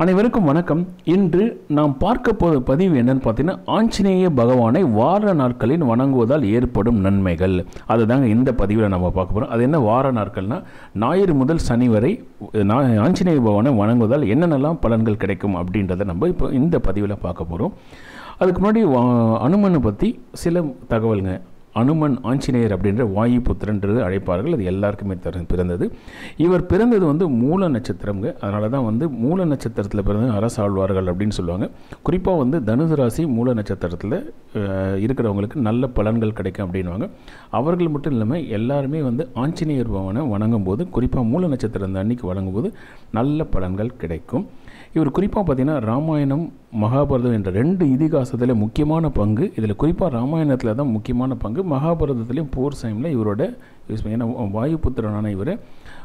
அனைவருக்கும் வணக்கம் இன்று நாம் பார்க்க போகிற பதிவு என்னன்னு பார்த்தீங்கன்னா ஆஞ்சநேய பகவானை வார நாட்களில் வணங்குவதால் ஏற்படும் நன்மைகள் அதுதாங்க இந்த பதிவில் நம்ம பார்க்க போகிறோம் அது என்ன வார நாட்கள்னா ஞாயிறு முதல் சனி வரை நா- ஆஞ்சநேய பகவானை வணங்குவதால் என்னென்னலாம் பலன்கள் கிடைக்கும் அப்படின்றத நம்ம இப்போ இந்த பதிவில் பார்க்க போகிறோம் அதுக்கு முன்னாடி வா- அனுமனை பற்றி சில தகவலுங்க அனுமன் ஆஞ்சநேயர் அப்படின்ற வாயு புத்திரன்றது அழைப்பார்கள் அது எல்லாருக்குமே தர பிறந்தது இவர் பிறந்தது வந்து மூல நட்சத்திரம்ங்க அதனால தான் வந்து மூல நட்சத்திரத்தில் பிறந்த அரசாழ்வார்கள் அப்படின்னு சொல்லுவாங்க குறிப்பாக வந்து தனுசு ராசி மூல நட்சத்திரத்தில் அஹ், இருக்கிறவங்களுக்கு நல்ல பலன்கள் கிடைக்கும் அப்படின்வாங்க அவர்கள் மட்டும் இல்லாமல் எல்லாருமே வந்து ஆஞ்சநேயர் பவனை வணங்கும் போது குறிப்பாக மூல நட்சத்திரம் அந்த அன்னைக்கு வணங்கும் போது நல்ல பலன்கள் கிடைக்கும் இவர் குறிப்பாக பார்த்தீங்கன்னா ராமாயணம் மகாபாரதம் என்ற ரெண்டு இதிகாசத்தில் முக்கியமான பங்கு இதில் குறிப்பாக ராமாயணத்தில் தான் முக்கியமான பங்கு மகாபாரதத்துலேயும் போர் சமயத்தில் இவரோட ஏன்னா வாயுபுத்திரனான இவர்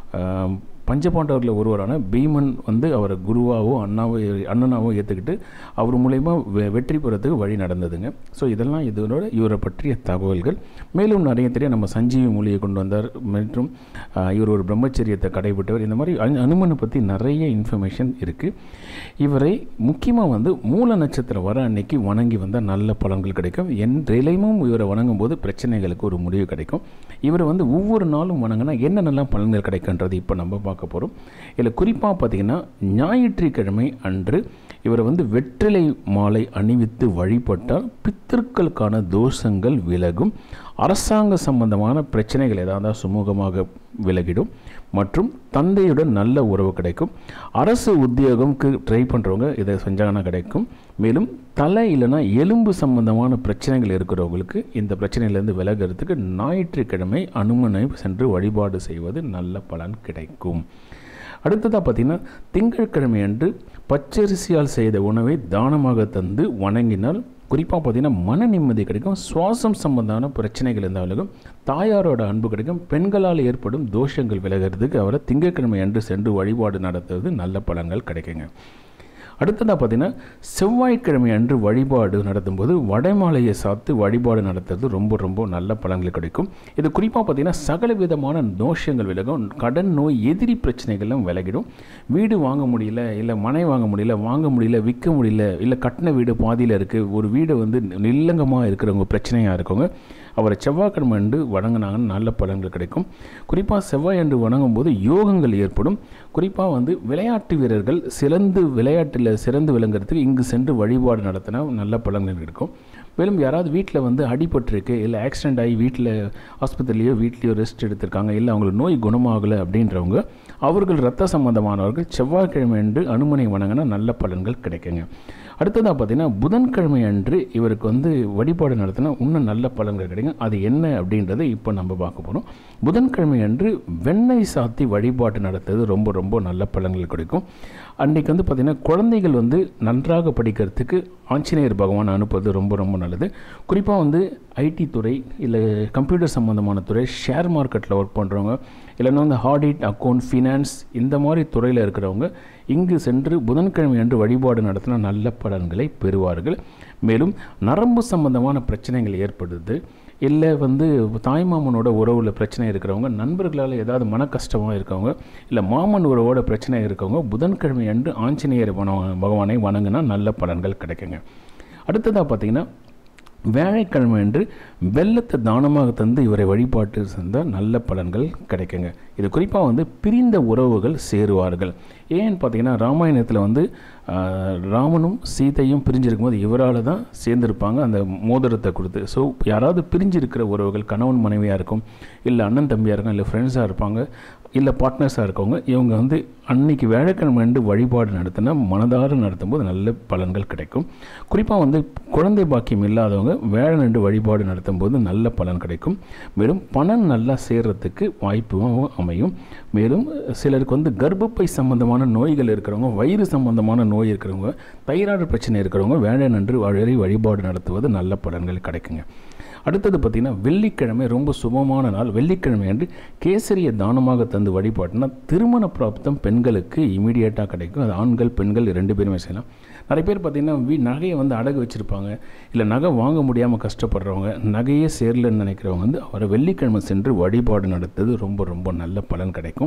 பஞ்சபாண்டவரில் ஒருவரான பீமன் வந்து அவரை குருவாவோ அண்ணாவோ அண்ணனாவோ ஏற்றுக்கிட்டு அவர் மூலயமா வெ வெற்றி பெறத்துக்கு வழி நடந்ததுங்க ஸோ இதெல்லாம் இதனோட இவரை பற்றிய தகவல்கள் மேலும் நிறைய தெரிய நம்ம சஞ்சீவி மூலியை கொண்டு வந்தார் மற்றும் ஆஹ், இவர் ஒரு பிரம்மச்சரியத்தை கடைபிட்டவர் இந்த மாதிரி அனு- அனுமனை பற்றி நிறைய இன்ஃபர்மேஷன் இருக்குது இவரை முக்கியமாக வந்து மூல நட்சத்திரம் வர அன்னைக்கு வணங்கி வந்தால் நல்ல பலன்கள் கிடைக்கும் என்றையிலையும் இவரை வணங்கும் போது பிரச்சனைகளுக்கு ஒரு முடிவு கிடைக்கும் இவரை வந்து ஒவ்வொரு நாளும் வணங்கினா என்னென்னலாம் பலன்கள் கிடைக்குன்றது இப்போ நம்ம பார்க்க போகிறோம் இதில் குறிப்பாக பார்த்தீங்கன்னா ஞாயிற்றுக்கிழமை அன்று இவரை வந்து வெற்றிலை மாலை அணிவித்து வழிபட்டால் பித்திருக்களுக்கான தோஷங்கள் விலகும் அரசாங்க சம்பந்தமான பிரச்சனைகள் ஏதாவது சுமூகமாக விலகிடும் மற்றும் தந்தையுடன் நல்ல உறவு கிடைக்கும் அரசு உத்தியோகம்க்கு ட்ரை பண்ணுறவங்க இதை செஞ்சாங்கன்னா கிடைக்கும் மேலும் தலை இல்லைன்னா எலும்பு சம்பந்தமான பிரச்சனைகள் இருக்கிறவங்களுக்கு இந்த பிரச்சனையிலேருந்து விலகிறதுக்கு ஞாயிற்றுக்கிழமை அனுமனை சென்று வழிபாடு செய்வது நல்ல பலன் கிடைக்கும் அடுத்ததாக பார்த்தீங்கன்னா திங்கட்கிழமை அன்று பச்சரிசியால் செய்த உணவை தானமாக தந்து வணங்கினால் குறிப்பாக பார்த்தீங்கன்னா மன நிம்மதி கிடைக்கும் சுவாசம் சம்பந்தமான பிரச்சனைகள் இருந்தாலும் தாயாரோட அன்பு கிடைக்கும் பெண்களால் ஏற்படும் தோஷங்கள் விலகிறதுக்கு அவரை திங்கட்கிழமை அன்று சென்று வழிபாடு நடத்துவது நல்ல பலன்கள் கிடைக்குங்க அடுத்ததாக பார்த்தீங்கன்னா செவ்வாய்க்கிழமை அன்று வழிபாடு நடத்தும்போது வடைமாலையை சாத்து வழிபாடு நடத்துறது ரொம்ப ரொம்ப நல்ல பலன்கள் கிடைக்கும் இது குறிப்பாக பார்த்தீங்கன்னா சகல விதமான தோஷங்கள் விலகும் கடன் நோய் எதிரி பிரச்சனைகளும் விலகிடும் வீடு வாங்க முடியல இல்லை மனை வாங்க முடியல வாங்க முடியல விற்க முடியல இல்லை கட்டின வீடு பாதியில் இருக்குது ஒரு வீடு வந்து நில்லங்கமாக இருக்கிறவங்க பிரச்சனையாக இருக்கவங்க அவரை செவ்வாய்க்கிழமை அன்று வணங்கினாங்கன்னா நல்ல பலன்கள் கிடைக்கும் குறிப்பாக செவ்வாய் அன்று வணங்கும் போது யோகங்கள் ஏற்படும் குறிப்பாக வந்து விளையாட்டு வீரர்கள் சிறந்து விளையாட்டில் சிறந்து விளங்குறதுக்கு இங்கு சென்று வழிபாடு நடத்தினா நல்ல பலன்கள் கிடைக்கும் மேலும் யாராவது வீட்டில் வந்து அடிபட்டிருக்கு இல்லை ஆக்சிடென்ட் ஆகி வீட்டில் ஆஸ்பத்திரிலையோ வீட்லேயோ ரெஸ்ட் எடுத்திருக்காங்க இல்லை அவங்களுக்கு நோய் குணமாகலை அப்படின்றவங்க அவர்கள் இரத்த சம்பந்தமானவர்கள் செவ்வாய்க்கிழமை அன்று அனுமனை வணங்கினா நல்ல பலன்கள் கிடைக்குங்க அடுத்ததாக பார்த்தீங்கன்னா புதன்கிழமை அன்று இவருக்கு வந்து வழிபாடு நடத்தினா இன்னும் நல்ல பலன்கள் கிடைக்கும் அது என்ன அப்படின்றத இப்போ நம்ம பார்க்க போகிறோம் புதன்கிழமை அன்று வெண்ணெய் சாத்தி வழிபாடு நடத்துறது ரொம்ப ரொம்ப நல்ல பலன்கள் கிடைக்கும் அன்றைக்கி வந்து பார்த்திங்கன்னா குழந்தைகள் வந்து நன்றாக படிக்கிறதுக்கு ஆஞ்சநேயர் பகவான் அனுப்புறது ரொம்ப ரொம்ப நல்லது குறிப்பாக வந்து ஐடி துறை இல்லை கம்ப்யூட்டர் சம்மந்தமான துறை ஷேர் மார்க்கெட்டில் ஒர்க் பண்ணுறவங்க இல்லைன்னா வந்து ஆடிட் அக்கௌண்ட் ஃபினான்ஸ் இந்த மாதிரி துறையில் இருக்கிறவங்க இங்கு சென்று புதன்கிழமை அன்று வழிபாடு நடத்தினா நல்ல பலன்களை பெறுவார்கள் மேலும் நரம்பு சம்பந்தமான பிரச்சனைகள் ஏற்படுது இல்லை வந்து தாய்மாமனோட உறவில் பிரச்சனை இருக்கிறவங்க நண்பர்களால் ஏதாவது மன கஷ்டமாக இருக்கவங்க இல்லை மாமன் உறவோட பிரச்சனை இருக்கவங்க புதன்கிழமை அன்று ஆஞ்சநேயர் வன- பகவானை வணங்கினா நல்ல பலன்கள் கிடைக்குங்க அடுத்ததாக பார்த்தீங்கன்னா வேலைக்கிழமை அன்று வெள்ளத்தை தானமாக தந்து இவரை வழிபாட்டு சென்றால் நல்ல பலன்கள் கிடைக்குங்க இது குறிப்பாக வந்து பிரிந்த உறவுகள் சேருவார்கள் ஏன்னு பார்த்தீங்கன்னா ராமாயணத்தில் வந்து ஆஹ், ராமனும் சீதையும் பிரிஞ்சிருக்கும் போது இவரால் தான் சேர்ந்துருப்பாங்க அந்த மோதிரத்தை கொடுத்து ஸோ யாராவது பிரிஞ்சிருக்கிற உறவுகள் கணவன் மனைவியாக இருக்கும் இல்லை அண்ணன் தம்பியாக இருக்கும் இல்லை ஃப்ரெண்ட்ஸாக இருப்பாங்க இல்லை பார்ட்னர்ஸாக இருக்கவங்க இவங்க வந்து அன்னைக்கு வேலைக்கிழமை அன்று வழிபாடு நடத்தினா மனதார நடத்தும்போது நல்ல பலன்கள் கிடைக்கும் குறிப்பாக வந்து குழந்தை பாக்கியம் இல்லாதவங்க வேலை நின்று வழிபாடு நடத்தும்போது நல்ல பலன் கிடைக்கும் மேலும் பணம் நல்லா சேர்றதுக்கு வாய்ப்பும் அமையும் மேலும் சிலருக்கு வந்து கர்ப்பப்பை சம்பந்தமான நோய்கள் இருக்கிறவங்க வயிறு சம்பந்தமான நோய் இருக்கிறவங்க தைராய்டு பிரச்சனை இருக்கிறவங்க வேலை நின்று வழி வழிபாடு நடத்துவது நல்ல பலன்கள் கிடைக்குங்க அடுத்தது பார்த்திங்கன்னா வெள்ளிக்கிழமை ரொம்ப சுபமான நாள் வெள்ளிக்கிழமை அன்று கேசரியை தானமாக தந்து வழிபாட்டினா திருமண பிராப்தம் பெண்களுக்கு இமீடியட்டாக கிடைக்கும் அது ஆண்கள் பெண்கள் ரெண்டு பேருமே செய்யலாம் நிறைய பேர் பார்த்திங்கன்னா வீ நகையை வந்து அடகு வச்சுருப்பாங்க இல்லை நகை வாங்க முடியாமல் கஷ்டப்படுறவங்க நகையே சேரலன்னு நினைக்கிறவங்க வந்து அவரை வெள்ளிக்கிழமை சென்று வழிபாடு நடத்துறது ரொம்ப ரொம்ப நல்ல பலன் கிடைக்கும்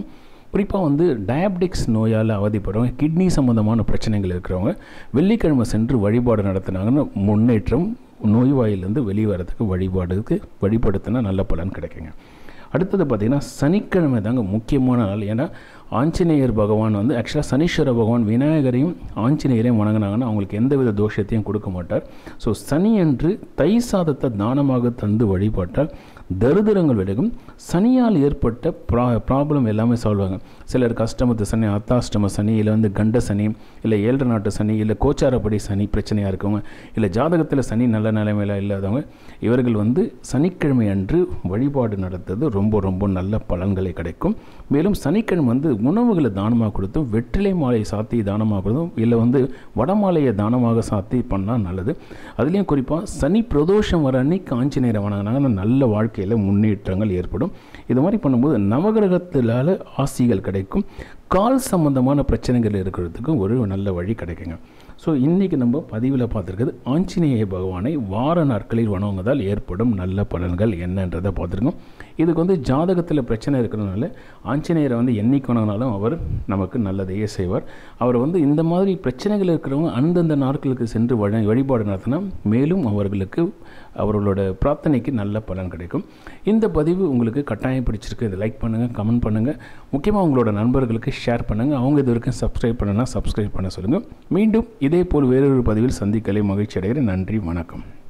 குறிப்பாக வந்து டயபெட்டிக்ஸ் நோயால் அவதிப்படுறவங்க கிட்னி சம்மந்தமான பிரச்சனைகள் இருக்கிறவங்க வெள்ளிக்கிழமை சென்று வழிபாடு நடத்தினாங்கன்னு முன்னேற்றம் நோய்வாயிலேருந்து வெளியே வரதுக்கு வழிபாடுக்கு வழிபடுத்தினா நல்ல பலன் கிடைக்குங்க அடுத்தது பார்த்திங்கன்னா சனிக்கிழமை தாங்க முக்கியமான நாள் ஏன்னா ஆஞ்சநேயர் பகவான் வந்து ஆக்சுவலாக சனீஸ்வர பகவான் விநாயகரையும் ஆஞ்சநேயரையும் வணங்கினாங்கன்னா அவங்களுக்கு எந்தவித தோஷத்தையும் கொடுக்க மாட்டார் ஸோ சனி அன்று தை சாதத்தை தானமாக தந்து வழிபட்டால் தரித்திரங்கள் விலகும் சனியால் ஏற்பட்ட ப்ரா ப்ராப்ளம் எல்லாமே சால்வ் ஆகும் சிலர் கஷ்டமத்து சனி அத்தாஷ்டம சனி இல்லை வந்து கண்ட சனி இல்லை ஏழரை நாட்டு சனி இல்லை கோச்சாரப்படி சனி பிரச்சனையாக இருக்கவங்க இல்லை ஜாதகத்தில் சனி நல்ல நிலைமையில் இல்லாதவங்க இவர்கள் வந்து சனிக்கிழமை அன்று வழிபாடு நடத்துறது ரொம்ப ரொம்ப நல்ல பலன்களை கிடைக்கும் மேலும் சனிக்கிழமை வந்து உணவுகளை தானமாக கொடுத்தும் வெற்றிலை மாலை சாத்தி தானமாக கொடுத்தும் இல்லை வந்து வடமாலையை தானமாக சாத்தி பண்ணால் நல்லது அதுலேயும் குறிப்பாக சனி பிரதோஷம் வர அன்னைக்கு ஆஞ்சநேயரை வணங்கினாங்கன்னா நல்ல வாழ்க்கையில் முன்னேற்றங்கள் ஏற்படும் இது மாதிரி பண்ணும்போது நவகிரகத்திலால் ஆசிகள் கிடைக்கும் கால் சம்பந்தமான பிரச்சனைகள் இருக்கிறதுக்கும் ஒரு நல்ல வழி கிடைக்குங்க ஸோ இன்றைக்கி நம்ம பதிவில் பார்த்துருக்கிறது ஆஞ்சநேய பகவானை வார நாட்களில் வணங்குவதால் ஏற்படும் நல்ல பலன்கள் என்னன்றதை பார்த்துருக்கோம் இதுக்கு வந்து ஜாதகத்தில் பிரச்சனை இருக்கிறதுனால ஆஞ்சநேயரை வந்து என்னைக்கு வணங்கினாலும் அவர் நமக்கு நல்லதையே செய்வார் அவர் வந்து இந்த மாதிரி பிரச்சனைகள் இருக்கிறவங்க அந்தந்த நாட்களுக்கு சென்று வழி வழிபாடு நடத்தினா மேலும் அவர்களுக்கு அவர்களோட பிரார்த்தனைக்கு நல்ல பலன் கிடைக்கும் இந்த பதிவு உங்களுக்கு கட்டாயம் பிடிச்சிருக்கு இதை லைக் பண்ணுங்கள் கமெண்ட் பண்ணுங்கள் முக்கியமாக உங்களோட நண்பர்களுக்கு ஷேர் பண்ணுங்கள் அவங்க இது வரைக்கும் சப்ஸ்கிரைப் பண்ணனா சப்ஸ்கிரைப் பண்ண சொல்லுங்கள் மீண்டும் இதே போல் வேறொரு பதிவில் சந்திக்கலை மகிழ்ச்சி அடைகிறேன் நன்றி வணக்கம்